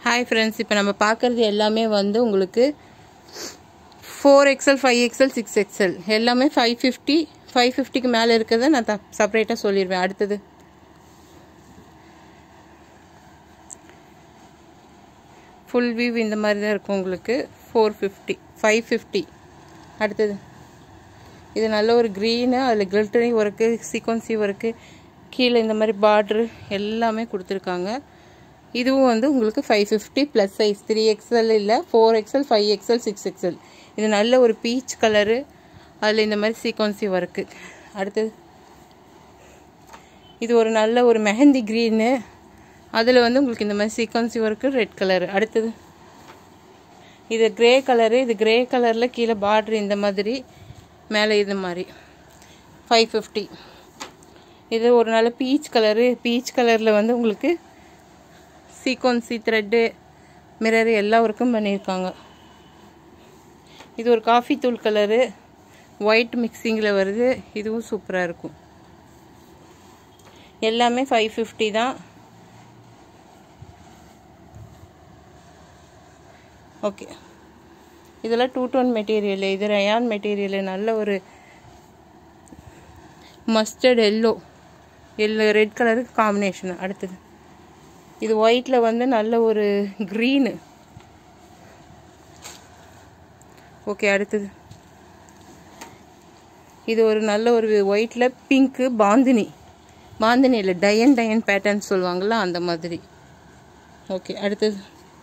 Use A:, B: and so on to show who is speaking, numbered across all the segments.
A: hi friends இப்போ நம்ம பார்க்குறது எல்லாமே வந்து உங்களுக்கு four XL five XL six XL எல்லாமே ஃபைவ் ஃபிஃப்டி ஃபைவ் ஃபிஃப்டிக்கு மேலே இருக்கிறத நான் த செப்பரேட்டாக சொல்லிடுவேன் அடுத்தது ஃபுல் வியூ இந்த மாதிரி தான் இருக்கும் உங்களுக்கு ஃபோர் ஃபிஃப்டி ஃபைவ் ஃபிஃப்டி அடுத்தது இது நல்ல ஒரு க்ரீனு அதில் கில்டரிங் ஒர்க்கு சீக்வன்சி ஒர்க்கு கீழே இந்த மாதிரி பார்ட்ரு எல்லாமே கொடுத்துருக்காங்க இதுவும் வந்து உங்களுக்கு five fifty plus size three XL இல்லை four XL five XL six XL இது நல்ல ஒரு பீச் கலரு அதில் இந்த மாதிரி சீக்வன்சி ஒர்க்கு அடுத்தது இது ஒரு நல்ல ஒரு மெஹந்தி க்ரீனு அதில் வந்து உங்களுக்கு இந்த மாதிரி சீக்வன்சி ஒர்க்கு ரெட் கலரு அடுத்தது இது க்ரே கலரு இது க்ரே கலரில் கீழே பார்ட்ரு இந்த மாதிரி மேலே இது மாதிரி ஃபைவ் ஃபிஃப்டி இது ஒரு நல்ல பீச் கலரு பீச் கலரில் வந்து உங்களுக்கு சீக்வன்சி த்ரெட்டு மிரர் எல்லா ஒர்க்கும் பண்ணியிருக்காங்க இது ஒரு காஃபி தூள் கலரு ஒயிட் மிக்சிங்கில் வருது இதுவும் சூப்பராக இருக்கும் எல்லாமே ஃபைவ் ஃபிஃப்டி தான் ஓகே இதெல்லாம் டூ டோன் மெட்டீரியல் இது ரயான் மெட்டீரியல் நல்ல ஒரு மஸ்டர்ட் எல்லோ எல்லோ ரெட் கலருக்கு காம்பினேஷன் அடுத்தது இது ஒயிட்டில் வந்து நல்ல ஒரு க்ரீனு ஓகே அடுத்தது இது ஒரு நல்ல ஒரு ஒயிட்டில் பிங்க்கு பாந்தினி பாந்தினி இல்லை டயன் டயன் பேட்டர்ன் சொல்லுவாங்கள்ல அந்த மாதிரி ஓகே அடுத்தது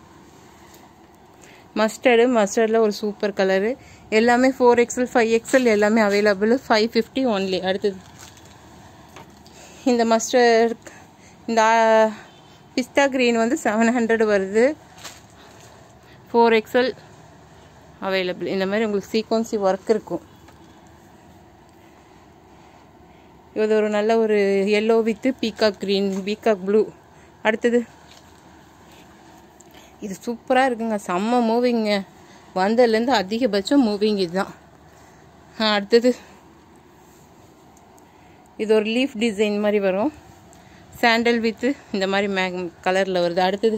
A: மஸ்டர்டு மஸ்டர்டில் ஒரு சூப்பர் கலரு எல்லாமே ஃபோர் எக்ஸல் ஃபைவ் எக்ஸல் எல்லாமே அவைலபிள் ஃபைவ் ஃபிஃப்டி ஒன்லி அடுத்தது இந்த மஸ்டர்ட் இந்த பிஸ்தா க்ரீன் வந்து செவன் ஹண்ட்ரட் வருது ஃபோர் எக்ஸல் அவைலபிள் இந்த மாதிரி உங்களுக்கு சீக்வன்சி ஒர்க் இருக்கும் இது ஒரு நல்ல ஒரு yellow with peacock green peacock blue அடுத்தது இது சூப்பராக இருக்குங்க செம்ம மூவிங்க வந்ததுலேருந்து அதிகபட்சம் மூவிங் இதுதான் அடுத்தது இது ஒரு லீஃப் டிசைன் மாதிரி வரும் சாண்டல் வித்து இந்த மாதிரி மேக் கலரில் வருது அடுத்தது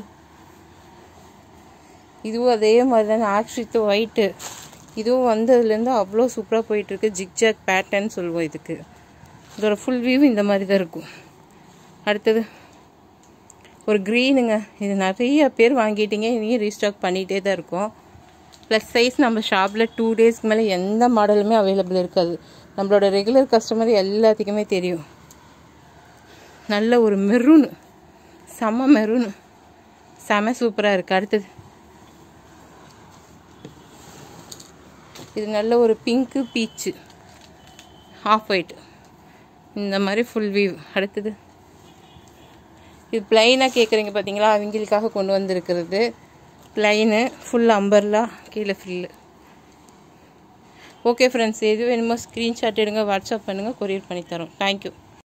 A: இதுவும் அதே மாதிரி தான் ஆக்ஷித்து ஒயிட்டு இதுவும் வந்ததுலேருந்து அவ்வளோ சூப்பராக போயிட்டுருக்கு ஜிக்ஜாக் பேட்டர்ன் சொல்லுவோம் இதுக்கு இதோட ஃபுல் வியூ இந்த மாதிரி தான் இருக்கும் அடுத்தது ஒரு க்ரீனுங்க இது நிறைய பேர் வாங்கிட்டீங்க இனியும் ரீஸ்டாக் பண்ணிகிட்டே தான் இருக்கும் ப்ளஸ் சைஸ் நம்ம ஷாப்பில் டூ டேஸ்க்கு மேலே எந்த மாடலுமே அவைலபிள் இருக்காது நம்மளோட ரெகுலர் கஸ்டமர் எல்லாத்துக்குமே தெரியும் நல்ல ஒரு மெரூனு செம்ம மெரூனு செம சூப்பராக இருக்குது அடுத்தது இது நல்ல ஒரு பிங்க்கு பீச்சு ஆஃப் ஒயிட் இந்த மாதிரி ஃபுல் வியூ அடுத்தது இது பிளைனாக கேட்குறீங்க பார்த்தீங்களா அவங்களுக்காக கொண்டு வந்திருக்கிறது பிளைனு ஃபுல் அம்பர்லா கீழே ஃபில்லு ஓகே ஃப்ரெண்ட்ஸ் எது வேணுமோ ஸ்க்ரீன்ஷாட் எடுங்க வாட்ஸ்அப் பண்ணுங்கள் கொரியர் பண்ணித்தரோம் தேங்க்யூ